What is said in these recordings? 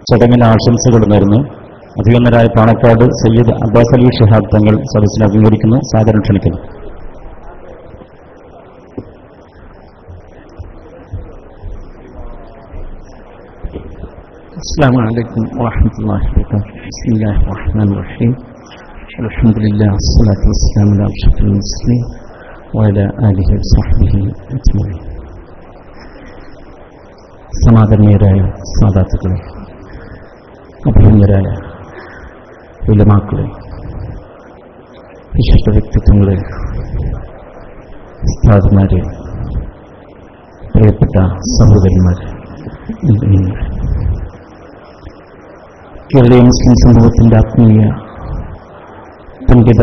ചടങ്ങിൽ ആശംസകൾ നേർന്ന് അധികന്നരായ പാണക്കാട് സയ്യിദ് അബ്ബാസ് അലി ഷിഹാബ് തങ്ങൾ സദസ്സിനെ അഭിമുഖീകരിക്കുന്നു സാദരം ക്ഷണിക്കുന്നു السلام عليكم ورحمة الله وبركاته بسم الله الرحمن الرحيم الحمد لله والصلاة والسلام على أشرف المرسلين وعلى آله وصحبه أجمعين സമാദരണീയരായ സാദാത്തുക്കളെ അഭിനന്ദരായ വിലമാക്കളെ വിശിഷ്ട വ്യക്തിത്വങ്ങളെ ഉസ്താദ്മാരെ പ്രിയപ്പെട്ട സഹോദരന്മാരെ മുഅ്മിനീങ്ങളെ കേരളീയ മുസ്ലിം സമൂഹത്തിന്റെ ആത്മീയ പണ്ഡിത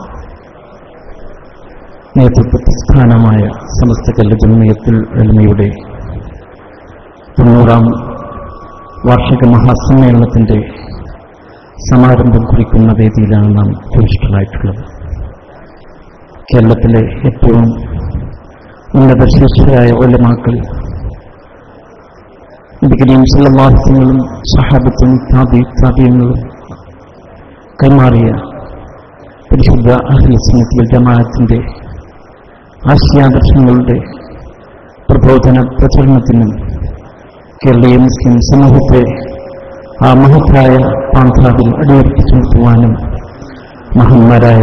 നേതൃത്വ പ്രസ്ഥാനമായ സമസ്ത കല്ല് ജന്മയത്തിൽ എളിമയുടെ തൊണ്ണൂറാം വാർഷിക മഹാസമ്മേളനത്തിന്റെ സമാരംഭം കുറിക്കുന്ന വേദിയിലാണ് നാം പ്രതിഷ്ഠിതരായിട്ടുള്ളത് കേരളത്തിലെ ഏറ്റവും ഉന്നത ശിഷ്യരായ ഒലമാക്കൾ നബികരീം സല്ലാഹുങ്ങളും സഹാബത്തും താബി താബിയങ്ങളും കൈമാറിയ പരിശുദ്ധ അഹ്ലസ്നത്തിൽ ജമാഅത്തിന്റെ ആശയാദർശങ്ങളുടെ പ്രബോധന പ്രചരണത്തിനും കേരളീയ മുസ്ലിം സമൂഹത്തെ ആ മഹത്തായ പാന്താവിൽ അടിയുറപ്പിച്ചു നിർത്തുവാനും മഹന്മാരായ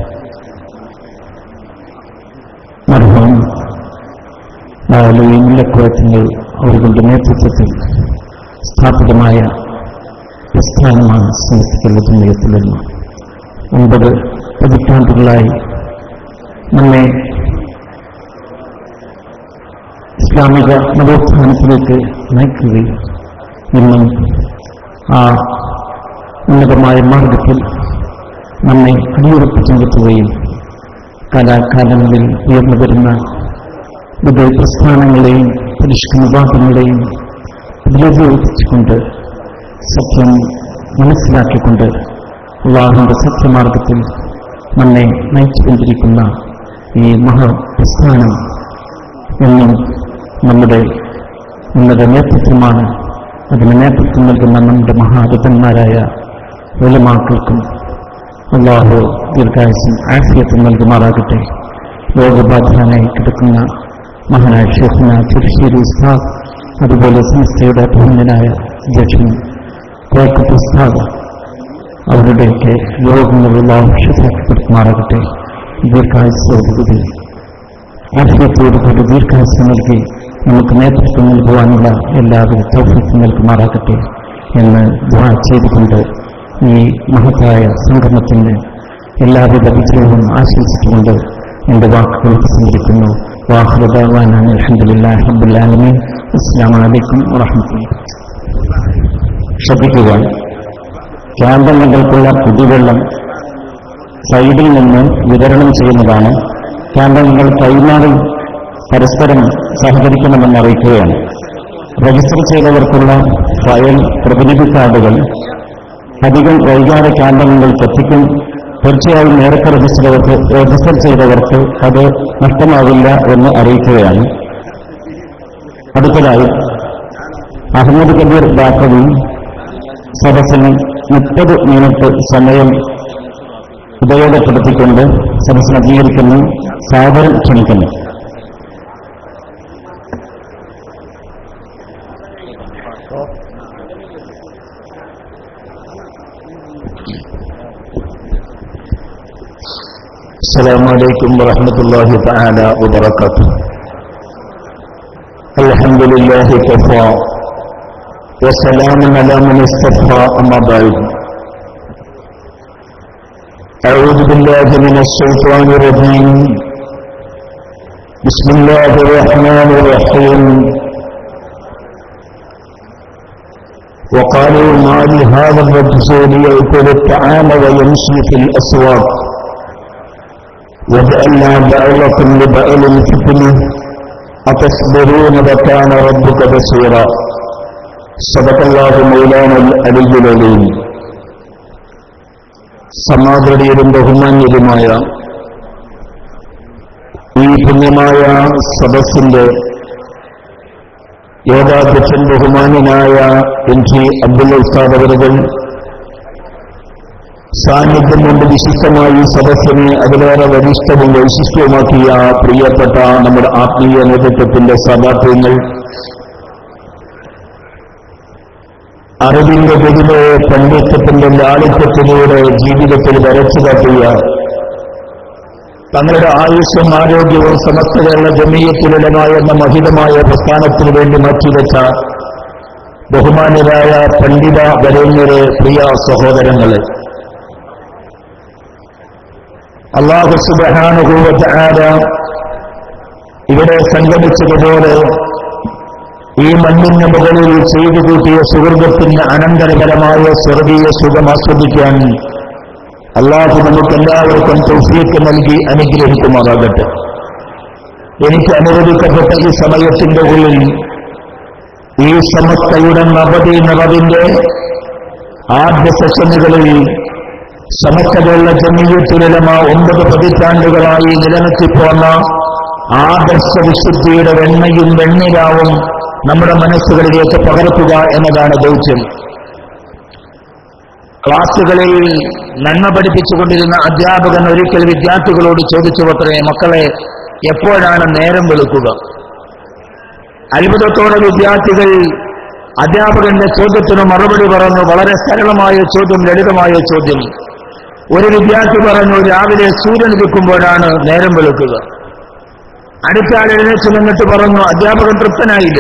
മർഹം മുല്ലക്കുവറ്റങ്ങൾ അവരുടെ നേതൃത്വത്തിൽ സ്ഥാപിതമായ പ്രസ്ഥാനമാണ് സമസ്തകളുടെ ജന്മയത്തിലെന്ന് ഒമ്പത് പതിറ്റാണ്ടുകളായി നമ്മെ ഇസ്ലാമിക നവോത്ഥാനത്തിലേക്ക് നയിക്കുകയും ഇന്നും ആ ഉന്നതമായ മാർഗത്തിൽ നമ്മെ അടിയുറപ്പിച്ചു നിർത്തുകയും കാലാകാലങ്ങളിൽ ഉയർന്നു വരുന്ന വിവിധ പ്രസ്ഥാനങ്ങളെയും പരിഷ്കൃതവാദങ്ങളെയും പ്രതിരോധിച്ചുകൊണ്ട് സത്യം മനസ്സിലാക്കിക്കൊണ്ട് അള്ളാഹുന്റെ സത്യമാർഗത്തിൽ നമ്മെ നയിച്ചുകൊണ്ടിരിക്കുന്ന ഈ മഹാപ്രസ്ഥാനം എന്നും നമ്മുടെ ഉന്നത നേതൃത്വമാണ് അതിന് നേതൃത്വം നൽകുന്ന നമ്മുടെ മഹാരഥന്മാരായ ഉലമാക്കൾക്കും അള്ളാഹു ദീർഘായുസും ആഫിയത്തും നൽകുമാറാകട്ടെ രോഗബാധിതനായി കിടക്കുന്ന മഹാനായ ഷെഹ്ന ചുരുശ്ശേരി ഉസ്താദ് അതുപോലെ സംസ്ഥയുടെ അഭിനന്ദനായ അധ്യക്ഷൻ കോയക്കത്ത് ഉസ്താദ് അവരുടെയൊക്കെ രോഗങ്ങളുള്ള ഔഷധപ്പെടുത്തുമാറാകട്ടെ ദീർഘായുസോടുകൂടി ആഫിയത്തോടുകൂടി ദീർഘായുസ് നൽകി നമുക്ക് നേതൃത്വം നൽകുവാനുള്ള എല്ലാവിധ തൗഫീഖും നൽകുമാറാകട്ടെ എന്ന് ദ്വാ ചെയ്തുകൊണ്ട് ഈ മഹത്തായ സംഗമത്തിന് എല്ലാവിധ വിജയവും ആശംസിച്ചുകൊണ്ട് എന്റെ വാക്കുകൾ ഉപസംഹരിക്കുന്നു വാഹുദാൻ അലഹദില്ലാ ഹബുല്ലാലമീൻ അസ്സാം വലൈക്കും വാഹമത്തുള്ള ശ്രദ്ധിക്കുക ക്യാമ്പംഗങ്ങൾക്കുള്ള കുടിവെള്ളം സൈഡിൽ നിന്ന് വിതരണം ചെയ്യുന്നതാണ് ക്യാമ്പംഗങ്ങൾ കൈമാറി പരസ്പരം സഹകരിക്കണമെന്ന് അറിയിക്കുകയാണ് രജിസ്റ്റർ ചെയ്തവർക്കുള്ള ഫയൽ പ്രതിനിധി കാർഡുകൾ അധികം വൈകാതെ ക്യാമ്പംഗങ്ങൾക്ക് എത്തിക്കും തീർച്ചയായും നേരത്തെ രജിസ്റ്റർ രജിസ്റ്റർ ചെയ്തവർക്ക് അത് നഷ്ടമാവില്ല എന്ന് അറിയിക്കുകയാണ് അടുത്തതായി അഹമ്മദ് കബീർ ബാക്കവി സദസ്സിന് മുപ്പത് മിനിറ്റ് സമയം ഉപയോഗപ്പെടുത്തിക്കൊണ്ട് സദസ്സിന് അംഗീകരിക്കുന്നു സാദരം ക്ഷണിക്കുന്നു السلام عليكم ورحمة الله تعالى وبركاته الحمد لله كفى وسلام على من استفى أما بعد أعوذ بالله من الشيطان الرجيم بسم الله الرحمن الرحيم وقالوا ما لهذا الرجل يأكل الطعام ويمشي في الأسواق وجعلنا بعضكم لبعض فتنة أتصبرون وكان ربك بصيرا صدق الله مولانا العلي العليم സമാദരണീയരും ബഹുമാന്യരുമായ ഈ പുണ്യമായ സദസ്സിന്റെ യോഗാധ്യക്ഷൻ ബഹുമാന്യനായ എൻ ജി അബ്ദുൽ ഉസ്താദ് അവരുകൾ സാന്നിധ്യം കൊണ്ട് വിശിഷ്ടമായി സദസ്സിനെ അതിലേറെ വരിഷ്ഠവും വൈശിഷ്ട്യവുമാക്കിയ പ്രിയപ്പെട്ട നമ്മുടെ ആത്മീയ നേതൃത്വത്തിന്റെ സഭാത്യങ്ങൾ അറിവിന്റെ ഗതിലെ പണ്ഡിത്യത്തിന്റെ ലാളിത്യത്തിലൂടെ ജീവിതത്തിൽ വരച്ചു കാട്ടിയ തങ്ങളുടെ ആയുസ്സും ആരോഗ്യവും സമസ്ത കേരള ജമീയത്തിലുലമായ എന്ന മഹിതമായ പ്രസ്ഥാനത്തിനു വേണ്ടി മാറ്റിവെച്ച ബഹുമാന്യരായ പണ്ഡിത വരേണ്യരെ പ്രിയ സഹോദരങ്ങളെ അള്ളാഹു സുബഹാനുഭൂവത്താര ഇവിടെ സംഗമിച്ചതുപോലെ ഈ മണ്ണിന് മുകളിൽ ചെയ്തു കൂട്ടിയ സുഹൃതത്തിന് അനന്തരകരമായ സ്വർഗീയ സുഖം ആസ്വദിക്കാൻ അള്ളാഹു നമുക്കെല്ലാവർക്കും തൗഫീക്ക് നൽകി അനുഗ്രഹിക്കുമാറാകട്ടെ എനിക്ക് അനുവദിക്കപ്പെട്ട ഈ സമയത്തിന്റെ ഉള്ളിൽ ഈ സമസ്തയുടെ നവതി നിറവിന്റെ ആദ്യ സെഷനുകളിൽ സമസ്തകളുടെ ജമീയത്തിലുലമ ഒമ്പത് പതിറ്റാണ്ടുകളായി നിലനിർത്തിപ്പോന്ന ആദർശ വിശുദ്ധിയുടെ വെണ്ണയും വെണ്ണിലാവും നമ്മുടെ മനസ്സുകളിലേക്ക് പകർത്തുക എന്നതാണ് ദൗത്യം ക്ലാസ്സുകളിൽ നന്മ പഠിപ്പിച്ചുകൊണ്ടിരുന്ന അധ്യാപകൻ ഒരിക്കൽ വിദ്യാർത്ഥികളോട് ചോദിച്ചു പത്രേ മക്കളെ എപ്പോഴാണ് നേരം വെളുക്കുക അത്ഭുതത്തോടെ വിദ്യാർത്ഥികൾ അധ്യാപകന്റെ ചോദ്യത്തിന് മറുപടി പറഞ്ഞു വളരെ സരളമായ ചോദ്യം ലളിതമായ ചോദ്യം ഒരു വിദ്യാർത്ഥി പറഞ്ഞു രാവിലെ സൂര്യൻ ഉദിക്കുമ്പോഴാണ് നേരം വെളുക്കുക അടുത്തയാൾ എഴുന്നേറ്റ് നിന്നിട്ട് പറഞ്ഞു അധ്യാപകൻ തൃപ്തനായില്ല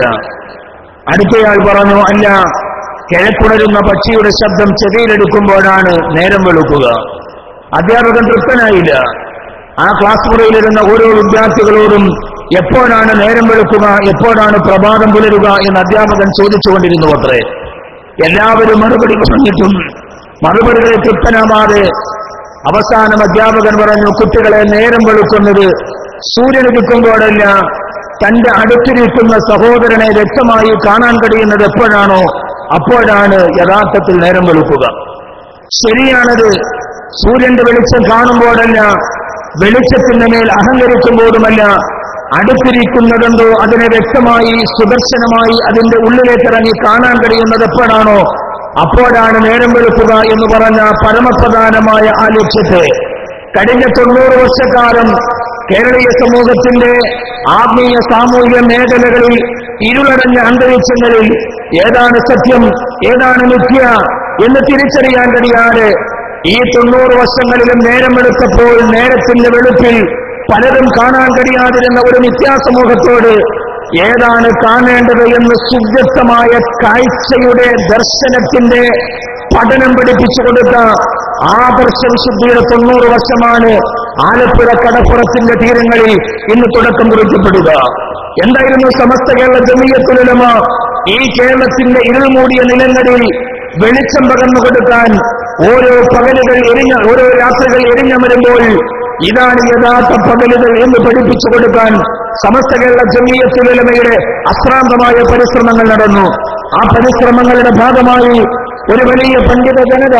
അടുത്തയാൾ പറഞ്ഞു അല്ല കിഴക്കുണരുന്ന പക്ഷിയുടെ ശബ്ദം ചെവിയിലെടുക്കുമ്പോഴാണ് നേരം വെളുക്കുക അധ്യാപകൻ തൃപ്തനായില്ല ആ ക്ലാസ് മുറിയിലിരുന്ന ഓരോ വിദ്യാർത്ഥികളോടും എപ്പോഴാണ് നേരം വെളുക്കുക എപ്പോഴാണ് പ്രഭാതം പുലരുക എന്ന് അധ്യാപകൻ ചോദിച്ചുകൊണ്ടിരുന്നു അത്രേ എല്ലാവരും മറുപടി പറഞ്ഞിട്ടും മറുപടികളെ തൃപ്തനാവാതെ അവസാനം അധ്യാപകൻ പറഞ്ഞു കുട്ടികളെ നേരം വെളുക്കുന്നത് സൂര്യൻ ഉദിക്കുമ്പോഴല്ല തന്റെ അടുത്തിരിക്കുന്ന സഹോദരനെ വ്യക്തമായി കാണാൻ കഴിയുന്നത് എപ്പോഴാണോ അപ്പോഴാണ് യഥാർത്ഥത്തിൽ നേരം വെളുക്കുക ശരിയാണത് സൂര്യന്റെ വെളിച്ചം കാണുമ്പോഴല്ല വെളിച്ചത്തിന്റെ മേൽ അഹങ്കരിക്കുമ്പോഴുമല്ല അടുത്തിരിക്കുന്നതെന്തോ അതിനെ വ്യക്തമായി സുദർശനമായി അതിന്റെ ഉള്ളിലേക്കിറങ്ങി കാണാൻ കഴിയുന്നത് എപ്പോഴാണോ അപ്പോഴാണ് നേരം വെളുക്കുക എന്ന് പറഞ്ഞ പരമപ്രധാനമായ ആ ലക്ഷ്യത്തെ കഴിഞ്ഞ തൊണ്ണൂറ് വർഷക്കാലം കേരളീയ സമൂഹത്തിന്റെ ആത്മീയ സാമൂഹിക മേഖലകളിൽ ഇരുളടഞ്ഞ അന്തരീക്ഷങ്ങളിൽ ഏതാണ് സത്യം ഏതാണ് മിഥ്യ എന്ന് തിരിച്ചറിയാൻ കഴിയാതെ ഈ തൊണ്ണൂറ് വർഷങ്ങളിലും നേരം വെളുത്തപ്പോൾ നേരത്തിന്റെ വെളുപ്പിൽ പലരും കാണാൻ കഴിയാതിരുന്ന ഒരു മിഥ്യാസമൂഹത്തോട് ഏതാണ് കാണേണ്ടത് എന്ന് സുവ്യക്തമായ കാഴ്ചയുടെ ദർശനത്തിന്റെ പഠനം പഠിപ്പിച്ചു കൊടുത്ത ആദർശ വിശുദ്ധിയുടെ തൊണ്ണൂറ് വർഷമാണ് ആലപ്പുഴ കടപ്പുറത്തിന്റെ തീരങ്ങളിൽ ഇന്ന് തുടക്കം കുറിക്കപ്പെടുക എന്തായിരുന്നു സമസ്ത കേരള ജമീയത്തുലമ ഈ കേരളത്തിന്റെ ഇരുൾമൂടിയ നിലങ്ങളിൽ വെളിച്ചം പകർന്നു കൊടുക്കാൻ ഓരോ പകലുകൾ എരിഞ്ഞ ഓരോ രാത്രികൾ എരിഞ്ഞമരുമ്പോൾ ഇതാണ് യഥാർത്ഥ പകലുകൾ എന്ന് പഠിപ്പിച്ചു കൊടുക്കാൻ സമസ്ത കേരള ജമീയത്തുലമയുടെ അശ്രാന്തമായ പരിശ്രമങ്ങൾ നടന്നു ആ പരിശ്രമങ്ങളുടെ ഭാഗമായി ഒരു വലിയ പണ്ഡിത ജനത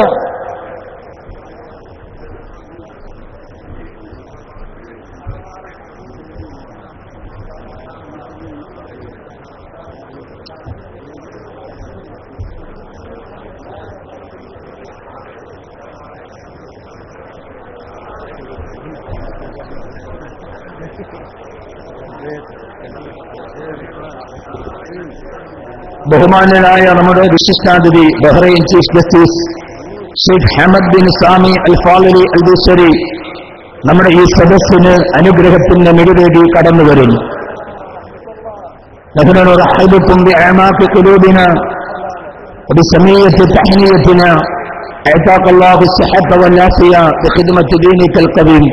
ബഹുമാന്യനായ നമ്മുടെ വിശിഷ്ടാതിഥി Bahrain chief justice Sheikh Hamad bin Sami Al Fali Al Dosari നമ്മുടെ ഈ സദസ്സിന് അനുഗ്രഹത്തിന്റെ മികവേദി കടന്നു വരുന്നു نحن نرحبكم بأعماق قلوبنا وبسمية تحنيتنا أعطاك الله الصحة والعافية بخدمة دينك القديم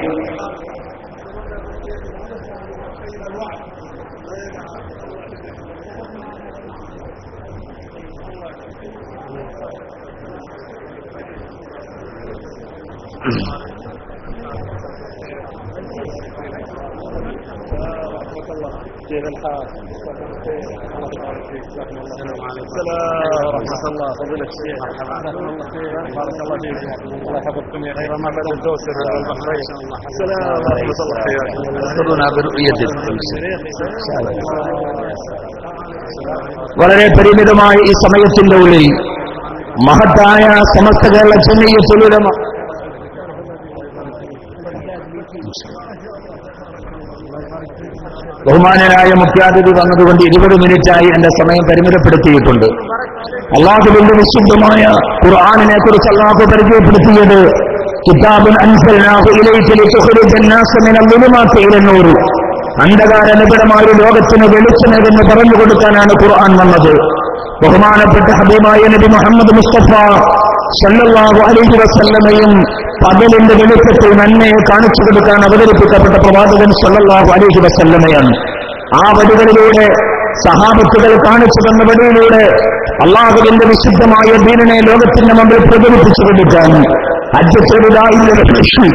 كيف الحال؟ السلام ورحمة الله فضيلة الشيخ جزاكم الله خير بارك الله فيك الله يحفظكم يا خير ما بعد الدوسر البحرين السلام ورحمة الله خير يسرنا برؤيتك വളരെ പരിമിതമായ ഈ സമയത്തിന്റെ ഉള്ളിൽ മഹത്തായ സമസ്ത കേരള ചെന്നൈ പുലുരമ ബഹുമാനരായ മുഖ്യാതിഥി വന്നതുകൊണ്ട് ഇരുപത് മിനിറ്റായി എന്റെ സമയം പരിമിതപ്പെടുത്തിയിട്ടുണ്ട് അള്ളാഹുവിന്റെ വിശുദ്ധമായ ഖുർആാനിനെ കുറിച്ച് അള്ളാഹു പരിചയപ്പെടുത്തിയത് കിതാബുൻ അൻസൽനാഹു ഇലൈക ലിതുഖ്രിജ الناس من الظلمات الى النور അന്ധകാര നിബിഡമായ ലോകത്തിന് വെളിച്ചമേതെന്ന് പറഞ്ഞു കൊടുക്കാനാണ് ഖുർആൻ വന്നത് ബഹുമാനപ്പെട്ട ഹബീബായ നബി മുഹമ്മദ് മുസ്തഫ സല്ലല്ലാഹു അലൈഹി വസല്ലമയും പകലിന്റെ വെളിച്ചത്തിൽ നന്മയെ കാണിച്ചു കൊടുക്കാൻ അവതരിപ്പിക്കപ്പെട്ട പ്രവാചകൻ സല്ലല്ലാഹു അലൈഹി വസല്ലമയാണ് ആ വഴികളിലൂടെ സഹാബത്തുകൾ കാണിച്ചു തന്ന വഴിയിലൂടെ അള്ളാഹുവിന്റെ വിശുദ്ധമായ ദീനിനെ ലോകത്തിന്റെ മുമ്പിൽ പ്രചരിപ്പിച്ചു കൊടുക്കാൻ അജ്ജത്തൊരിതായില്ല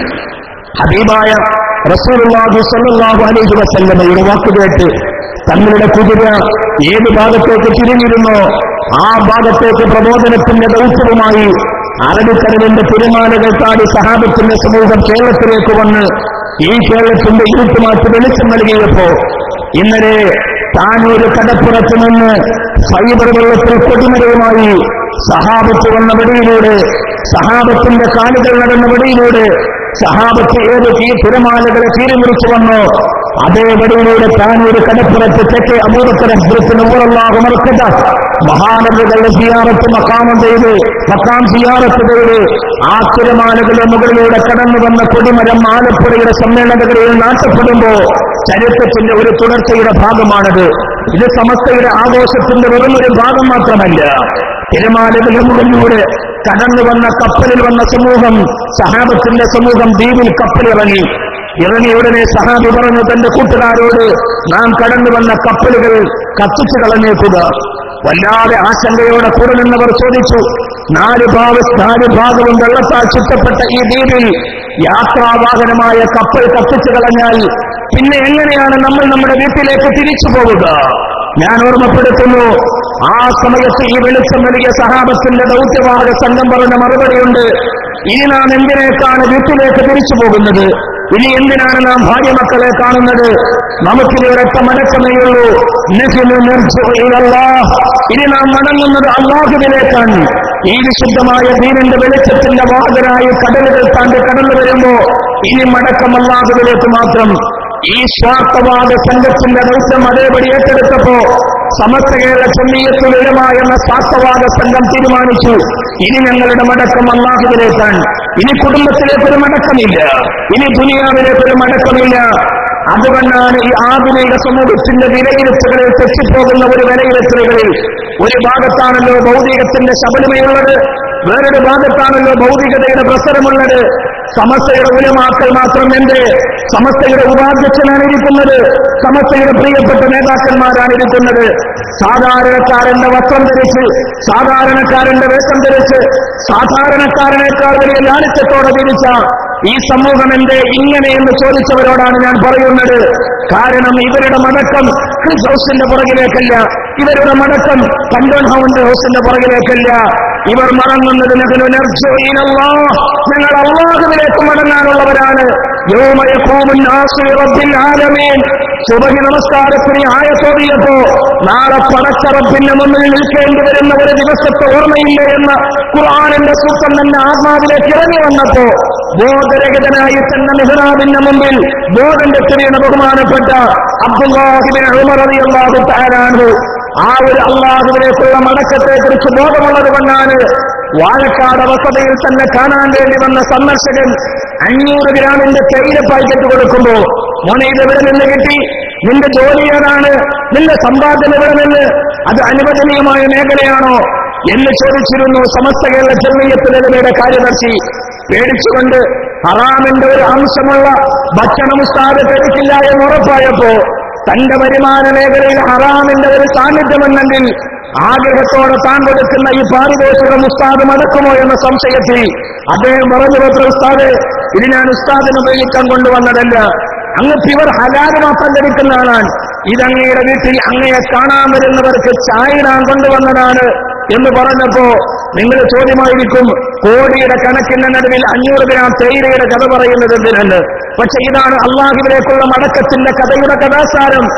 ഹബീബായ റസൂലുള്ളാഹി സ്വല്ലല്ലാഹു അലൈഹി വസല്ലമയുടെ വാക്കുകേട്ട് തങ്ങളുടെ കുതിര ഏത് ഭാഗത്തേക്ക് തിരിഞ്ഞിരുന്നോ ആ ഭാഗത്തേക്ക് പ്രബോധനത്തിന്റെ ദൗത്യവുമായി അറബിക്കടലിന്റെ തിരുമാലകൾ താടി സഹാബത്തിന്റെ സമൂഹം കേരളത്തിലേക്ക് വന്ന് ഈ കേരളത്തിന്റെ ഇരുട്ടുമാറ്റി വെളിച്ചം നൽകിയപ്പോ ഇന്നലെ താനൂര് കടപ്പുറത്ത് നിന്ന് ഫൈബർ വെള്ളത്തിൽ കൊടിമരവുമായി സഹാബത്ത് വന്ന വഴിയിലൂടെ സഹാബത്തിന്റെ കാലുകൾ നടന്ന വഴിയിലൂടെ സഹാബത്ത് ഏത് തീ തിരമാലകളെ തീരുമുറിച്ചു വന്നോ അതേ വഴിയിലൂടെ താനൂര് കടപ്പുറത്ത് തെക്കേ അബൂബക്കരത്തിന് ഉമർക്കത മഹാനഗരങ്ങളുടെ സിയാറത്ത് മക്കാമം ചെയ്ത് മക്കാം സിയാറത്ത് ചെയ്ത് ആ തിരമാലകളുടെ മുകളിലൂടെ കടന്നു വന്ന കൊടിമരം ആലപ്പുഴയുടെ സമ്മേളനകളിൽ നാട്ടപ്പെടുമ്പോ ചരിത്രത്തിന്റെ ഒരു തുടർച്ചയുടെ ഭാഗമാണത് ഇത് സമസ്തയുടെ ആഘോഷത്തിന്റെ വെറും ഒരു ഭാഗം മാത്രമല്ല തിരമാലകളുടെ മുകളിലൂടെ കടന്നു വന്ന കപ്പലിൽ വന്ന സമൂഹം സഹാബത്തിന്റെ സമൂഹം ദ്വീപിൽ കപ്പലിറങ്ങി ഇറങ്ങിയ ഉടനെ സഹാബി പറഞ്ഞു തന്റെ കൂട്ടുകാരോട് നാം കടന്നു വന്ന കപ്പലുകൾ കത്തിച്ചു കളഞ്ഞേക്കുക വല്ലാതെ ആശങ്കയോടെ കൂടെ നിന്നവർ ചോദിച്ചു നാല് ഭാവ നാല് ഭാഗവും വെള്ളത്താൽ ചുറ്റപ്പെട്ട ഈ ദ്വീപിൽ യാത്രാവാഹനമായ കപ്പൽ കത്തിച്ചു കളഞ്ഞാൽ പിന്നെ എങ്ങനെയാണ് നമ്മൾ നമ്മുടെ വീട്ടിലേക്ക് തിരിച്ചു പോവുക ഞാൻ ഓർമ്മപ്പെടുത്തുന്നു ആ സമയത്ത് ഈ വെളിച്ചം നൽകിയ സഹാബത്തിന്റെ ദൗത്യവാഹക സംഘം പറഞ്ഞ മറുപടിയുണ്ട് ഇനി നാം എന്തിനേക്കാണ് വീട്ടിലേക്ക് തിരിച്ചു പോകുന്നത് ഇനി എന്തിനാണ് നാം ഭാര്യ മക്കളെ കാണുന്നത് നമുക്കിനി ഒരൊറ്റ മടക്കമേയുള്ളൂ നഹിനു നിർജ്ജു ഇലല്ലാഹ്. ഇനി നാം മടങ്ങുന്നത് അള്ളാഹുവിലേക്കാണ് ഈ വിശുദ്ധമായ ദീനിന്റെ വെളിച്ചത്തിന്റെ വാഹകരായി കടലുകൾ താണ്ടി കടന്നു വരുമ്പോ ഇനി മടക്കം അള്ളാഹുവിലേക്ക് മാത്രം ഈ സ്വാർത്ഥവാദ സംഘത്തിന്റെ ദൗത്യം അതേപടി ഏറ്റെടുത്തപ്പോ സമസ്ത കേരള ചെന്നീയത്തുലമ എന്ന സ്വാർത്ഥവാദ സംഘം തീരുമാനിച്ചു ഇനി ഞങ്ങളുടെ മടക്കം അള്ളാഹുവിലേക്കാണ് ഇനി കുടുംബത്തിലേക്കൊരു മടക്കമില്ല ഇനി ദുനിയാവിലേക്കൊരു മടക്കമില്ല അതുകൊണ്ടാണ് ഈ ആധുനിക സമൂഹത്തിന്റെ വിലയിരുത്തലുകളിൽ തെറ്റിപ്പോകുന്ന ഒരു വിലയിരുത്തലുകളിൽ ഒരു ഭാഗത്താണല്ലോ ഭൗതികത്തിന്റെ ശബരിമയുള്ളത് വേറൊരു ഭാഗത്താണല്ലോ ഭൗതികതയുടെ പ്രസരമുള്ളത് സമസ്തയുടെ ഉലമാക്കൾ മാത്രം എന്റെ സമസ്തയുടെ ഉപാധ്യക്ഷനാണ് ഇരിക്കുന്നത് സമസ്തയുടെ പ്രിയപ്പെട്ട നേതാക്കന്മാരാണ് ഇരിക്കുന്നത് സാധാരണക്കാരന്റെ വസ്ത്രം ധരിച്ച് സാധാരണക്കാരന്റെ വേഷം ധരിച്ച് സാധാരണക്കാരനേക്കാൾ വലിയ ലാളിത്യത്തോടെ തിരിച്ച ഈ സമൂഹം എന്റെ ഇങ്ങനെ എന്ന് ചോദിച്ചവരോടാണ് ഞാൻ പറയുന്നത് കാരണം ഇവരുടെ മടക്കം ക്രിസ് ഹൗസിന്റെ പുറകിലേക്കല്ല ഇവരുടെ മടക്കം കണ്ടോൺ ഹൗണ്ട് ഹൗസിന്റെ പുറകിലേക്കല്ല ഇവർ മടങ്ങുന്നത് നഹ്നു നർജു ഇലല്ലാഹ്. ഞങ്ങൾ അള്ളാഹുവിലേക്ക് മടങ്ങാനുള്ളവരാണ് യൗമ യഖൂമുൻ നാസു ലിറബ്ബിൽ ആലമീൻ സുബഹി നമസ്കാരത്തിന് ആയത്തോടിയപ്പോ നാളെ പടച്ചറപ്പിന്റെ മുന്നിൽ നിൽക്കേണ്ടി വരുന്ന ഒരു ദിവസത്തെ ഓർമ്മയില്ല എന്ന ഖുർആാനിന്റെ സൂക്തം തന്നെ ആത്മാവിലേക്ക് ഇറങ്ങി വന്നപ്പോ ബോധരഹിതനായി തന്നെ മെഹ്റാബിന്റെ മുമ്പിൽ ബോധം കെട്ടിയാണ് ബഹുമാനപ്പെട്ട അബ്ദുല്ലാഹിബിൻ ഉമർ റളിയല്ലാഹു തആല അൻഹു ആ ഒരു അള്ളാഹുവിലേക്കുള്ള മടക്കത്തെ കുറിച്ച് ബോധമുള്ളത് കൊണ്ടാണ് വാഴക്കാട് വസതയിൽ തന്നെ കാണാൻ വേണ്ടി വന്ന സന്ദർശകൻ അഞ്ഞൂറ് ഗ്രാമിന്റെ തൈര പാക്കറ്റ് കൊടുക്കുമ്പോ മോനെ ഇത് എവിടെ നിന്ന് കിട്ടി നിന്റെ ജോലി ഏതാണ് നിന്റെ സമ്പാദ്യം എവിടെ നിന്ന് അത് അനുവദനീയമായ മേഖലയാണോ എന്ന് ചോദിച്ചിരുന്നു സമസ്ത കേരള ചെന്നയ്യത്തിലയുടെ കാര്യദർശി പേടിച്ചുകൊണ്ട് ഹറാമിന്റെ ഒരു അംശമുള്ള ഭക്ഷണം ഉസ്താദ് കഴിക്കില്ല എന്ന് ഉറപ്പായപ്പോ തന്റെ വരുമാന മേഖലയിൽ ഹറാമിന്റെ ഒരു സാന്നിധ്യമെന്നെങ്കിൽ ആഗ്രഹത്തോടെ താൻ കൊടുക്കുന്ന ഈ പാരിതോഷികം ഉസ്താദ് മടക്കുമോ എന്ന സംശയത്തിൽ അദ്ദേഹം പറഞ്ഞു പത്ര ഉസ്താദ് ഇത് ഞാൻ ഉസ്താദിന് ഉപയോഗിക്കാൻ കൊണ്ടുവന്നതല്ല അങ്ങ് പ്യുവർ ഹലാല് മാത്രം ലഭിക്കുന്ന ആളാണ് ഇതങ്ങയുടെ വീട്ടിൽ അങ്ങയെ കാണാൻ വരുന്നവർക്ക് ചായനാൻ കൊണ്ടുവന്നതാണ് എന്ന് പറഞ്ഞപ്പോ നിങ്ങൾ ചോദ്യമായിരിക്കും കോടിയുടെ കണക്കിന്റെ നടുവിൽ അഞ്ഞൂറ് ഗ്രാം തേയിലയുടെ കഥ പറയുന്നത് എന്തിനെന്ന് പക്ഷെ ഇതാണ് അള്ളാഹുവിലേക്കുള്ള മടക്കത്തിന്റെ കഥയുടെ കഥാസാരം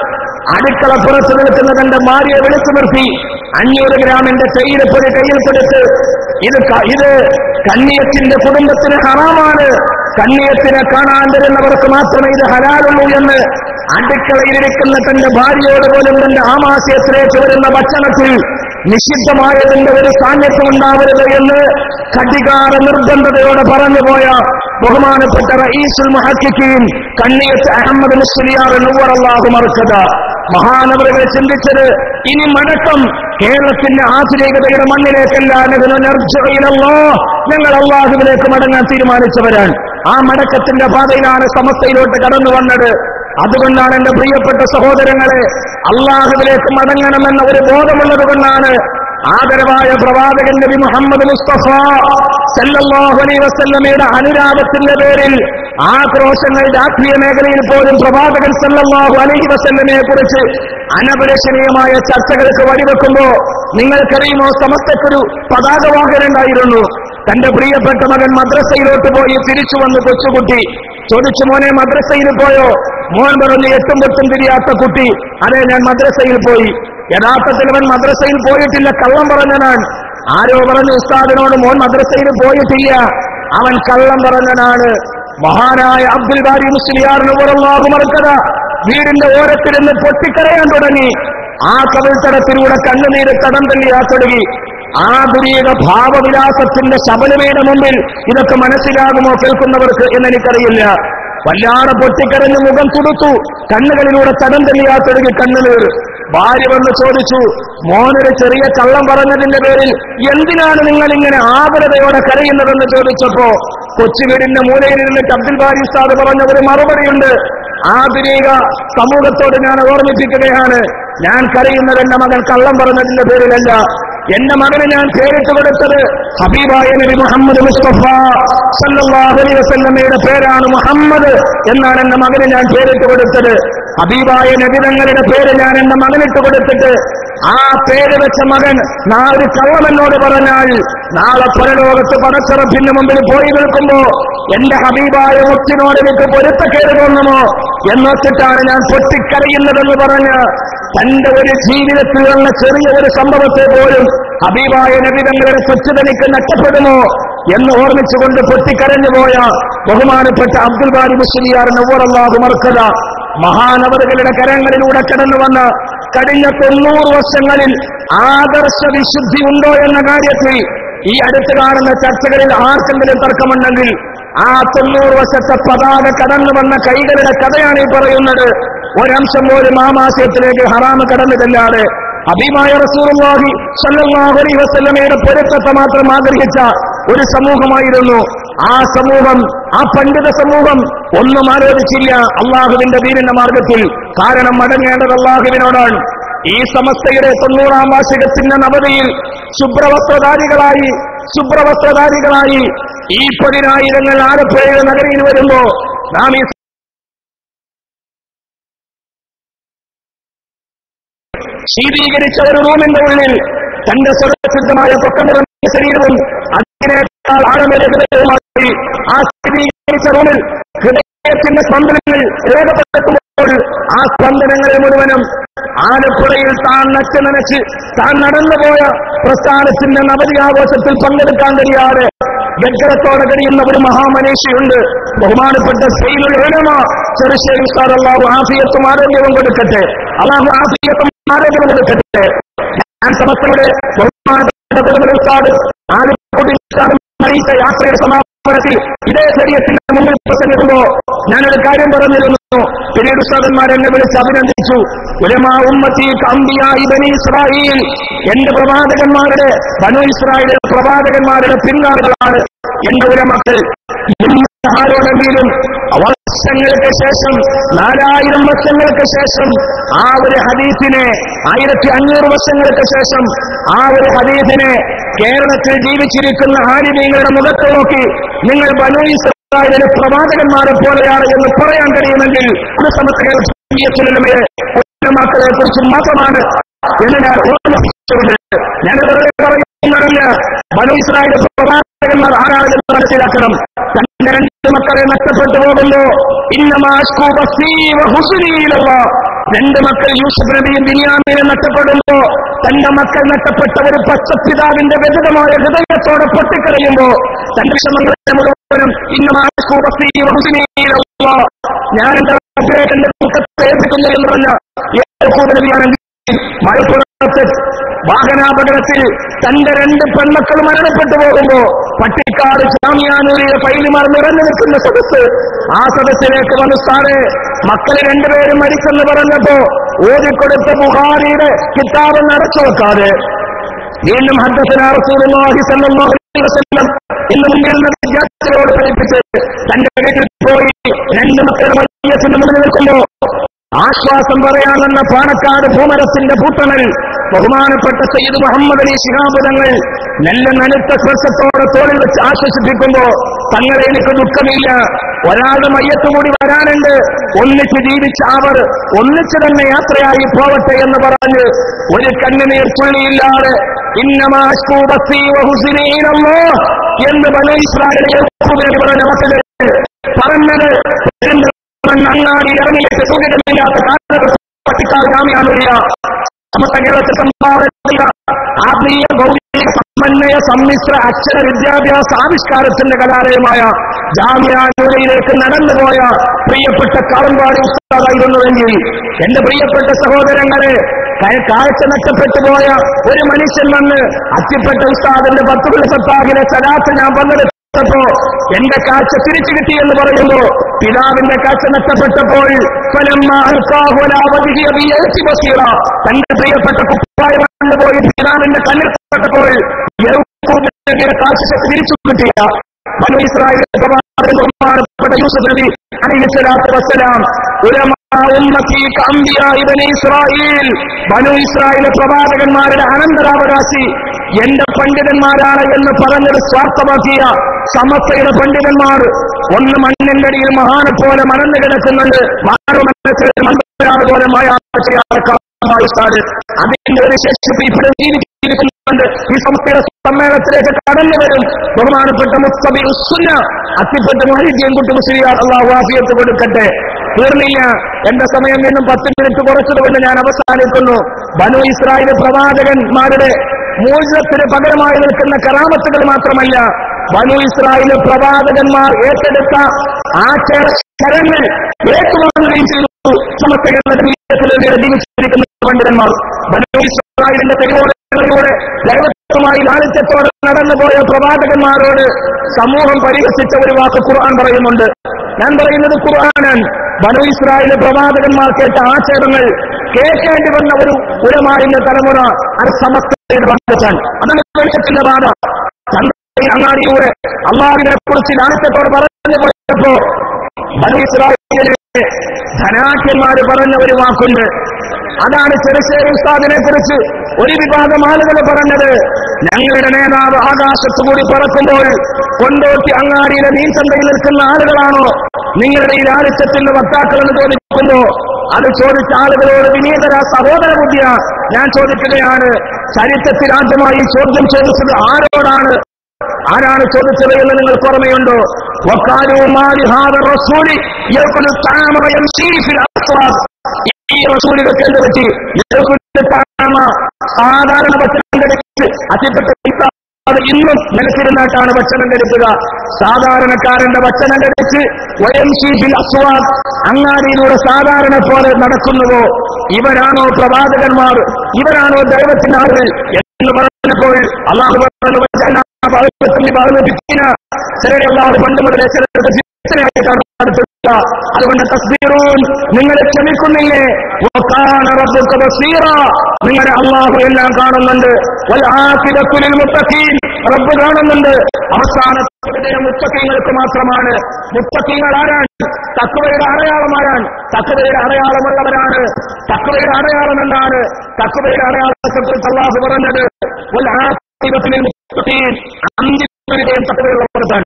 അടുക്കള പുറത്ത് നിൽക്കുന്ന തന്റെ ഭാര്യയെ വിളിച്ചു നിർത്തി അഞ്ഞൂറ് ഗ്രാമിന്റെ തേയിലപ്പൊടി കയ്യിൽ കൊടുത്ത് ഇത് ക- ഇത് കണ്ണിയത്തിന്റെ കുടുംബത്തിന് ഹറാമാണ് കണ്ണിയത്തിനെ കാണാൻ വരുന്നവർക്ക് മാത്രമേ ഇത് ഹലാലുള്ളൂ എന്ന് അടുക്കളയിലിരിക്കുന്ന തന്റെ ഭാര്യയോട് പോലും തന്റെ ആമാശയത്തിലേക്ക് വരുന്ന ഭക്ഷണത്തിൽ നിഷിദ്ധമായതിന്റെ ഒരു സാന്നിധ്യം ഉണ്ടാവരുത് എന്ന് കടികാര നിർബന്ധതയോടെ പറഞ്ഞുപോയ ബഹുമാനപ്പെട്ട റഈസുൽ മുഹക്കിക്കീൻ കണ്ണിയത്ത് അഹമ്മദ് മുസ്ലിയാർ നുവർ അള്ളാഹു മറുക്കത മഹാനവറുകൾ ചിന്തിച്ചത് ഇനി മടക്കം കേരളത്തിന്റെ ആധുനികതയുടെ മണ്ണിലേക്കല്ല നർജയിലല്ലോ ഞങ്ങൾ അള്ളാഹുവിലേക്ക് മടങ്ങാൻ തീരുമാനിച്ചവരാണ് ആ മടക്കത്തിന്റെ പാതയിലാണ് സമസ്തയിലോട്ട് കടന്നു വന്നത് അതുകൊണ്ടാണ് എന്റെ പ്രിയപ്പെട്ട സഹോദരങ്ങളെ അള്ളാഹുവിലേക്ക് മടങ്ങണമെന്ന ഒരു ബോധമുള്ളത് കൊണ്ടാണ് ആദരവായ പ്രവാചകൻ നബി മുഹമ്മദ് മുസ്തഫ സല്ലല്ലാഹു അലൈഹി വസല്ലമയുടെ അനുരാഗത്തിന്റെ പേരിൽ ആക്രോശങ്ങൾ രാഷ്ട്രീയ മേഖലയിൽ പോലും പ്രവാചകൻ സല്ലല്ലാഹു അലൈഹി വസല്ലമയെ കുറിച്ച് അനപലഷണീയമായ ചർച്ചകൾക്ക് വഴിവെക്കുമ്പോ നിങ്ങൾക്കറിയുമോ സമസ്തക്കൊരു പതാകവാഹനുണ്ടായിരുന്നു തന്റെ പ്രിയപ്പെട്ട മകൻ മദ്രസയിലോട്ട് പോയി തിരിച്ചു വന്ന് കൊച്ചുകുട്ടി ചോദിച്ചു മോനെ മദ്രസയിൽ പോയോ മോൻ പറഞ്ഞു എട്ടും പൊട്ടും തിരിയാത്ത കുട്ടി അതെ ഞാൻ മദ്രസയിൽ പോയി യഥാർത്ഥത്തിൽ അവൻ മദ്രസയിൽ പോയിട്ടില്ല കള്ളം പറഞ്ഞനാണ് ആരോ പറഞ്ഞു ഉസ്താദിനോട് മോൻ മദ്രസയിൽ പോയിട്ടില്ല അവൻ കള്ളം പറഞ്ഞനാണ് മഹാനായ അബ്ദുൽ ബാരി മുസ്ലിയാറിന് പുറമാകും മറുക്കത വീടിന്റെ ഓരത്തിരുന്ന് പൊട്ടിക്കരയാൻ തുടങ്ങി ആ കവിൾത്തടത്തിലൂടെ കണ്ണുനീര് തടം തള്ളിയാ തുടങ്ങി ആധുനിക ഭാവവിലാസത്തിന്റെ ശബലമയുടെ മുമ്പിൽ ഇതൊക്കെ മനസ്സിലാകുമോ കേൾക്കുന്നവർക്ക് എന്നെനിക്കറിയില്ല വല്ലാതെ പൊട്ടിക്കരഞ്ഞ് മുഖം തുടുത്തു കണ്ണുകളിലൂടെ തടം തള്ളിയാ തുടങ്ങി കണ്ണുനീർ ഭാര്യ വന്ന് ചോദിച്ചു മോനൊരു ചെറിയ കള്ളം പറഞ്ഞതിന്റെ പേരിൽ എന്തിനാണ് നിങ്ങൾ ഇങ്ങനെ ആകുലതയോടെ കരയുന്നതെന്ന് ചോദിച്ചപ്പോ കൊച്ചുവീടിന്റെ മൂലയിൽ ഇരുന്നിട്ട് അബ്ദുൽ ബാരി ഉസ്താദ് പറഞ്ഞ ഒരു മറുപടിയുണ്ട് ആധുനിക സമൂഹത്തോട് ഞാൻ ഓർമ്മിപ്പിക്കുകയാണ് ഞാൻ കരയുന്നത് എന്റെ മകൻ കള്ളം പറഞ്ഞതിന്റെ പേരിലല്ല എന്റെ മകന് ഞാൻ പേരിട്ട് കൊടുത്തത് ഹബീബായ നബി മുഹമ്മദ് മുസ്തഫ സല്ലല്ലാഹു അലൈഹി വസല്ലമയുടെ പേരാണ് മുഹമ്മദ് എന്നാണ് എന്റെ മകന് ഞാൻ പേരിട്ട് കൊടുത്തത് ഹബീബായ നബി തങ്ങളുടെ പേര് ഞാൻ എന്റെ മകനിട്ട് കൊടുത്തിട്ട് ആ പേര് വെച്ച മകൻ നാളെ കള്ളം എന്നോട് പറഞ്ഞാൽ നാളെ പരലോകത്ത് പടച്ചറപ്പിന്റെ മുമ്പിൽ പോയി നിൽക്കുമ്പോ എന്റെ ഹബീബായ മുത്തിനോട് എനിക്ക് പൊരുത്തക്കേട് തോന്നുമോ എന്നൊത്തിട്ടാണ് ഞാൻ പൊട്ടിക്കരയുന്നതെന്ന് പറഞ്ഞ് തന്റെ ഒരു ജീവിതത്തിൽ വന്ന ചെറിയ ഒരു സംഭവത്തെ പോലും ഹബീബായ നബി തങ്ങളുടെ കൊച്ചു തനിക്ക് നഷ്ടപ്പെടുമോ എന്ന് ഓർമ്മിച്ചുകൊണ്ട് പൊട്ടിക്കരഞ്ഞു പോയ ബഹുമാനപ്പെട്ട അബ്ദുൽ ബാരി മുസ്ലിയാർ നവറല്ലാഹു മർക്കത മഹാനവറുകളുടെ കരങ്ങളിലൂടെ കടന്നു വന്ന കഴിഞ്ഞ തൊണ്ണൂറ് വർഷങ്ങളിൽ ആദർശ വിശുദ്ധി ഉണ്ടോ എന്ന കാര്യത്തിൽ ഈ അടുത്ത് കാണുന്ന ചർച്ചകളിൽ ആർക്കെങ്കിലും തർക്കമുണ്ടെങ്കിൽ ആ തൊണ്ണൂറ് വർഷത്തെ പതാക കടന്നു വന്ന കൈകളുടെ കഥയാണ് ഈ പറയുന്നത് ഒരംശം പോലും ആമാശയത്തിലേക്ക് ഹറാമ് കടന്നതല്ലാതെ അഭിമായ റസൂറുല്ലാഹി സല്ലല്ലാഹു അലൈഹി വസല്ലമയുടെ പൊരുത്തത്തെ മാത്രം ആഗ്രഹിച്ച ഒരു സമൂഹമായിരുന്നു ആ സമൂഹം ആ പണ്ഡിത സമൂഹം ഒന്നും ആലോചിച്ചില്ല അള്ളാഹുവിന്റെ ദീനിന്റെ മാർഗത്തിൽ കാരണം മടങ്ങേണ്ടത് അള്ളാഹുവിനോടാണ് ഈ സമസ്തയുടെ തൊണ്ണൂറാം വാർഷികത്തിന്റെ നവതിയിൽ ശുഭ്രവസ്ത്രധാരികളായി ശുഭ്രവസ്ത്രധാരികളായി ഈ പതിനായിരങ്ങൾ ആലപ്പുഴയുടെ നഗരിയിൽ വരുമ്പോ നാം ഈ ശീതീകരിച്ച ഒരു റൂമിന്റെ ഉള്ളിൽ തന്റെ സ്വരസിദ്ധമായ പൊക്കനിറങ്ങിയ ശരീരവും അതിനേക്കാൾ ആഴമേറിയ ഹൃദയവുമായി ആ ശീതീകരിച്ച റൂമിൽ ഹൃദയത്തിന്റെ സ്പന്ദനങ്ങൾ രേഖപ്പെടുത്തുമ്പോൾ ആ സ്പന്ദനങ്ങളെ മുഴുവനും ആലപ്പുഴയിൽ താൻ നച്ച് നനച്ച് താൻ നടന്നുപോയ പ്രസ്ഥാനത്തിന്റെ നവതി ആഘോഷത്തിൽ പങ്കെടുക്കാൻ കഴിയാതെ ഗദ്ഗരത്തോടെ കഴിയുന്ന ഒരു മഹാമനീഷിയുണ്ട് ബഹുമാനപ്പെട്ട സൈനുൽ ഉലമ ചെറുശ്ശേരി ഉസ്താദ് അള്ളാഹു ആഫിയത്തും ആരോഗ്യവും കൊടുക്കട്ടെ അള്ളാഹു ആഫിയത്തും ആരോഗ്യവും കൊടുക്കട്ടെ ഞാൻ സമസ്തയുടെ ബഹുമാനപ്പെട്ട കുടുംബ ഉസ്താദ് ആലപ്പുഴ ഉസ്താദും നയിച്ച യാത്രയുടെ സമാപനത്തിൽ ഇതേ ശരീരത്തിന്റെ മുമ്പിൽ പ്രസംഗിക്കുമ്പോ ഞാനൊരു കാര്യം പറഞ്ഞിരുന്നു പിന്നീട് ഉസ്താദന്മാർ എന്നെ വിളിച്ച് അഭിനന്ദിച്ചു ഉലമാ ഉമ്മത്തി കമ്പിയായി ബനി ഇസ്രായേൽ എന്റെ പ്രവാചകന്മാരുടെ ബനു ഇസ്രായേലിലെ പ്രവാചകന്മാരുടെ പിൻഗാമികളാണ് എന്റെ ഉലമക്കൾ ആരോടെങ്കിലും വർഷങ്ങൾക്ക് ശേഷം നാലായിരം വർഷങ്ങൾക്ക് ശേഷം ആ ഒരു ഹദീസിനെ ആയിരത്തി അഞ്ഞൂറ് വർഷങ്ങൾക്ക് ശേഷം ആ ഒരു ഹദീസിനെ കേരളത്തിൽ ജീവിച്ചിരിക്കുന്ന ആലിമീങ്ങളുടെ മുഖത്ത് നോക്കി നിങ്ങൾ ബനു ഇസ്രായേലിലെ പ്രവാചകന്മാരെ പോലെയാണ് എന്ന് പറയാൻ കഴിയുമെങ്കിൽ ഒരു സമസ്തയുടെ മക്കളെ കുറിച്ച് മാത്രമാണ് എന്ന് ഞാൻ ഓർമ്മിപ്പിച്ചുകൊണ്ട് ഞാൻ വെറുതെ പറയുന്നതല്ല ബനു ഇസ്രായേൽ പ്രവാചകന്മാർ ആരാണെന്ന് മനസ്സിലാക്കണം തന്റെ രണ്ട് മക്കളെ നഷ്ടപ്പെട്ടു പോകുമ്പോ രണ്ട് മക്കൾ യൂസുഫ് നബിയും ബിനിയാമിനും നഷ്ടപ്പെടുമ്പോ തന്റെ മക്കൾ നഷ്ടപ്പെട്ട ഒരു പച്ചപ്പിതാവിന്റെ വ്യതിതമായ ഹൃദയത്തോടെ പൊട്ടിക്കറിയുമ്പോ തന്റെ വിഷമങ്ങളെ മുഴുവനും ഇന്ന ഞാൻ എന്റെ എന്റെ ദുഃഖത്തെ ഏൽപ്പിക്കുന്നു എന്ന് പറഞ്ഞ യാക്കൂബ് നബിയാണെങ്കിൽ മലപ്പുറത്ത് വാഹനാപകടത്തിൽ തന്റെ രണ്ട് പെൺമക്കൾ മരണപ്പെട്ടു പോകുമ്പോ പട്ടിക്കാട് ജാമ്യാനൂരിലെ ഫൈലിമാർ നിറഞ്ഞു നിൽക്കുന്ന സദസ് ആ സദസ്സിലേക്ക് വന്നു സാറേ മക്കള് രണ്ടുപേരും മരിച്ചെന്ന് പറഞ്ഞപ്പോ ഓതിക്കൊടുത്ത ബുഹാരിയുടെ കിതാബ് നടച്ചു വെക്കാതെ വീണ്ടും ഹദ്ദസന റസൂലുള്ളാഹി സ്വല്ലല്ലാഹു അലൈഹി വസല്ലം ഇന്ന് മുന്നിൽ നിന്ന് വിദ്യാർത്ഥികളോട് പഠിപ്പിച്ച് തന്റെ വീട്ടിൽ പോയി രണ്ട് മക്കൾ മയ്യത്തിന് മുന്നിൽ നിൽക്കുമ്പോ ആശ്വാസം പറയാനെന്ന പാണക്കാട് ഭൂമരത്തിന്റെ പൂട്ടണൽ ബഹുമാനപ്പെട്ട സയ്യിദ് മുഹമ്മദ് അലി ശിഹാബ് തങ്ങൾ നല്ല നനുത്ത സ്പർശത്തോടെ തോളിൽ വെച്ച് ആശ്വസിപ്പിക്കുമ്പോ തങ്ങളെ എനിക്ക് ദുഃഖമില്ല ഒരാളുടെ മയ്യത്ത് കൂടി വരാനുണ്ട് ഒന്നിച്ച് ജീവിച്ച അവർ ഒന്നിച്ച് തന്നെ യാത്രയായി പോവട്ടെ എന്ന് പറഞ്ഞ് ഒരു കണ്ണുനീർ തുള്ളിയില്ലാതെ ഇന്നമാസ്കൂബത്തി വഹുസിനീനല്ലോ എന്ന് ബല ഇസ്രായേലിയെ പറഞ്ഞ മക്കളെ പറഞ്ഞത് അങ്ങാടി ഇറങ്ങിയിട്ട് സൂര്യമില്ലാത്ത കാലത്ത് പട്ടിക്കാർ ജാമ്യാനുരിയ സമസ്ത കേരളത്തിൽ സംഭാവന ആത്മീയ ഭൗതിക സമന്വയ സമ്മിശ്ര അക്ഷര വിദ്യാഭ്യാസ ആവിഷ്കാരത്തിന്റെ കലാലയമായ ജാമ്യാനൂരയിലേക്ക് നടന്നുപോയ പ്രിയപ്പെട്ട കാളമ്പാടി ഉസ്താദായിരുന്നുവെങ്കിൽ എന്റെ പ്രിയപ്പെട്ട സഹോദരങ്ങളെ ക- കാഴ്ച നഷ്ടപ്പെട്ടു പോയ ഒരു മനുഷ്യൻ വന്ന് അത്തിപ്പെട്ട ഉസ്താദിന്റെ പത്തുകൾ സത്താഹിലെ സലാത്ത് ഞാൻ പങ്കെടുത്തപ്പോ എന്റെ കാഴ്ച തിരിച്ചു കിട്ടി എന്ന് പറയുമ്പോ പിതാവിന്റെ കാഴ്ച നഷ്ടപ്പെട്ടപ്പോൾ ഫലമ്മ അൽക്കാഹു അലാ വജ്ഹിഹി ബിയഅ്തി ബസീറ. തന്റെ പ്രിയപ്പെട്ട കുപ്പായം പോയി പിതാവിന്റെ കണ്ണിൽ പെട്ടപ്പോൾ യഹൂദന്റെ കാഴ്ച തിരിച്ചു കിട്ടിയ ബനു ഇസ്രായേലിന്റെ പ്രവാചകൻ ബഹുമാനപ്പെട്ട യൂസുഫ് നബി അലൈഹിസ്സലാത്തു വസ്സലാം ഉലമാ ഉമ്മത്തി കഅംബിയാഇ ബനി ഇസ്രായേൽ ബനു ഇസ്രായേലിലെ പ്രവാചകന്മാരുടെ അനന്തരാവകാശി എന്റെ പണ്ഡിതന്മാരാണ് എന്ന് പറഞ്ഞത് സ്വാർത്ഥമാക്കിയ സമസ്തയുടെ പണ്ഡിതന്മാർ ഒന്ന് മണ്ണിന്റെ അടിയിൽ മഹാനെ പോലെ മണന്നു കിടക്കുന്നുണ്ട് മാറുമനസ്സിൽ മന്ത്രാണ് പോലെ മായാട് അതിന്റെ ഒരു ശേഷിപ്പ് ഇവിടെ ജീവിച്ചിരിക്കുന്നുണ്ട് ഈ സംസ്ഥയുടെ സമ്മേളനത്തിലേക്ക് കടന്നു വരും ബഹുമാനപ്പെട്ട മുസ്തബി ഉസ്സുന്ന അത്തിപ്പെട്ട മൊഹീദ്ദീൻ കുട്ടി മുസ്ലിയാർ അള്ളാഹു ആഫിയത്ത് കൊടുക്കട്ടെ തീർന്നില്ല എന്റെ സമയം വീണ്ടും പത്ത് മിനിറ്റ് കുറച്ചതുകൊണ്ട് ഞാൻ അവസാനിക്കുന്നു ബനു ഇസ്രായേൽ പ്രവാചകന്മാരുടെ മൂല്യത്തിന് പകരമായി നിൽക്കുന്ന കറാമത്തുകൾ മാത്രമല്ല ബനു ഇസ്രായേൽ പ്രവാചകന്മാർ ഏറ്റെടുത്ത ആചാരങ്ങൾ ഏറ്റുവാങ്ങുകയും ചെയ്തു സമസ്തകളുടെ ജീവിച്ചിരിക്കുന്ന പണ്ഡിതന്മാർ ബനു ഇസ്രായേലിന്റെ തെരുവോടെ ദൈവത്വമായി ലാളിത്യത്തോടെ നടന്നുപോയ പ്രവാചകന്മാരോട് സമൂഹം പരിഹസിച്ച ഒരു വാക്ക് ഖുർആൻ പറയുന്നുണ്ട് ഞാൻ പറയുന്നത് ഖുർആനാൻ ബനു ഇസ്രായേലിലെ പ്രവാചകന്മാർ കേട്ട ആക്ഷേപങ്ങൾ കേൾക്കേണ്ടി വന്ന ഒരു ഉരമാറിന്റെ തലമുറ അത് സമസ്തയുടെ ബാധത്താണ് അതാണ് വെളിച്ചത്തിന്റെ ബാധ ചന്ദ്രൻ അങ്ങാടിയൂടെ അള്ളാഹിനെ കുറിച്ച് ലാളിത്യത്തോട് പറഞ്ഞു പോയപ്പോ ബനു ഇസ്രായേലിലെ ധനാഖ്യന്മാര് പറഞ്ഞ ഒരു വാക്കുണ്ട് അതാണ് ചെറുശ്ശേരി ഉസ്താദിനെ കുറിച്ച് ഒരു വിഭാഗം ആളുകൾ പറഞ്ഞത് ഞങ്ങളുടെ നേതാവ് ആകാശത്തു കൂടി പറക്കുമ്പോൾ കൊണ്ടോട്ടി അങ്ങാടിയിലെ മീൻചന്തയിൽ നിൽക്കുന്ന ആളുകളാണോ നിങ്ങളുടെ ഈ ലാളിത്യത്തിന്റെ വക്താക്കൾ എന്ന് ചോദിക്കുമ്പോ അത് ചോദിച്ച ആളുകളോട് വിനീതര സഹോദര ബുദ്ധിയ ഞാൻ ചോദിക്കുകയാണ് ചരിത്രത്തിൽ ആദ്യമായി ചോദ്യം ചോദിച്ചത് ആരോടാണ് ആരാണ് ചോദിച്ചത് എന്ന് നിങ്ങൾക്ക് ഓർമ്മയുണ്ടോ وقالوا ما لهذا الرسول يأكل الطعام ويمشي في الأسواق ഈ റസൂലുകൾക്ക് എന്ത് പറ്റി യഹൂദ താമ സാധാരണ ഭക്ഷണം കഴിച്ച് അതിപ്പെട്ട ഈസ അത് ഇന്നും നിലത്തിരുന്നാട്ടാണ് ഭക്ഷണം കഴിക്കുക സാധാരണക്കാരന്റെ ഭക്ഷണം കഴിച്ച് വയം ഷീഫിൽ അസ്വാദ് അങ്ങാടിയിലൂടെ സാധാരണ പോലെ നടക്കുന്നുവോ ഇവരാണോ പ്രവാചകന്മാർ ഇവരാണോ ദൈവത്തിന്റെ ആളുകൾ എന്ന് പറഞ്ഞപ്പോൾ അള്ളാഹു പറഞ്ഞു "വജഅൽനാ ബഅദക്കും ബഅദിൻ ഫിത്ന." ചിലരെ അള്ളാഹു പണ്ട് മുതലേ ചിലർക്ക് ഫിത്നയായിട്ടാണ് നടത്തുക അതുകൊണ്ട് തസ്ബീറൂൻ നിങ്ങൾ ക്ഷമിക്കുന്നില്ലേ വകാന റബ്ബുക ബസീറ നിങ്ങളുടെ അള്ളാഹു എല്ലാം കാണുന്നുണ്ട് വൽ ആഖിബത്തു ലിൽ മുത്തഖീൻ റബ്ബ് കാണുന്നുണ്ട് അവസാനത്തെ വിജയം മുത്തഖീങ്ങൾക്ക് മാത്രമാണ് മുത്തഖീങ്ങൾ ആരാണ് തക്വയുടെ അടയാളമാരാണ് തക്വയുടെ അടയാളമുള്ളവരാണ് തക്വയുടെ അടയാളം എന്താണ് തക്വയുടെ അടയാളത്തെക്കുറിച്ച് അള്ളാഹു പറഞ്ഞത് വൽ ആഖിബത്തു ലിൽ മുത്തഖീൻ അന്തിമവിജയം തക്വയുള്ളവർക്കാണ്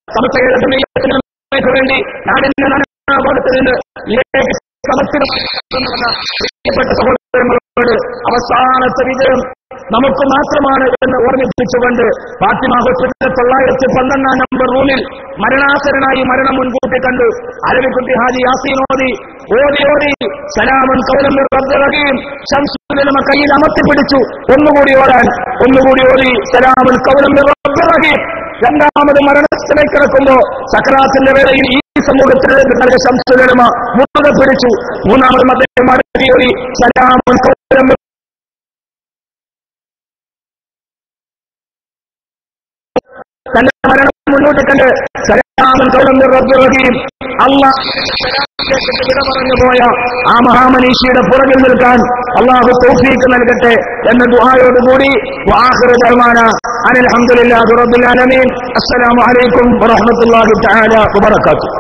സമസ്തയുടെ വേണ്ടി നാടിന്റെ നാനാഭാഗത്ത് നിന്ന് ഇതിലേക്ക് സമർപ്പിതമാക്കുന്ന പ്രിയപ്പെട്ട സഹോദരങ്ങളോട് അവസാനത്തെ വിജയം നമുക്ക് മാത്രമാണ് എന്ന് ഓർമ്മിപ്പിച്ചുകൊണ്ട് ഫാത്തിമ ഹോസ്പിറ്റൽ തൊള്ളായിരത്തി പന്ത്രണ്ടാം നമ്പർ റൂമിൽ മരണാസരനായി മരണം മുൻകൂട്ടി കണ്ടു അലവിക്കുട്ടി ഹാജി യാസീനോദി ഓടി ഓടി സലാമൻ കൗലം റബ്ബിറഹീം ശംസുലമ കയ്യിൽ അമർത്തിപ്പിടിച്ചു ഒന്നുകൂടി ഓടാൻ ഒന്നുകൂടി ഓടി സലാമൻ കൗലം റബ്ബിറഹീം രണ്ടാമത് മരണത്തിലേക്ക് കിടക്കുമ്പോ സക്രാത്തിന്റെ വേളയിൽ ഈ സമൂഹത്തിലേക്ക് നൽകിയ ശംസുലമ മുറുകെ പിടിച്ചു മൂന്നാമത് അദ്ദേഹം മടങ്ങി ഓടി സലാമൻ കൗലം തന്റെ മരണം മുന്നോട്ട് കണ്ട് സലാമൻ കൗലം റബ്ബിറഹീം അള്ളാഹ് വിട പറഞ്ഞു പോയ ആ മഹാമനീഷിയുടെ പുറകിൽ നിൽക്കാൻ അള്ളാഹു തൗഫീക്ക് നൽകട്ടെ എന്ന ദുആയോടുകൂടി വാഹിറ ബഹ്മാന അനിൽ ഹംദുലില്ലാഹി റബ്ബിൽ ആലമീൻ അസ്സലാമു അലൈക്കും വറഹ്മത്തുള്ളാഹി തആല വബറകാതുഹു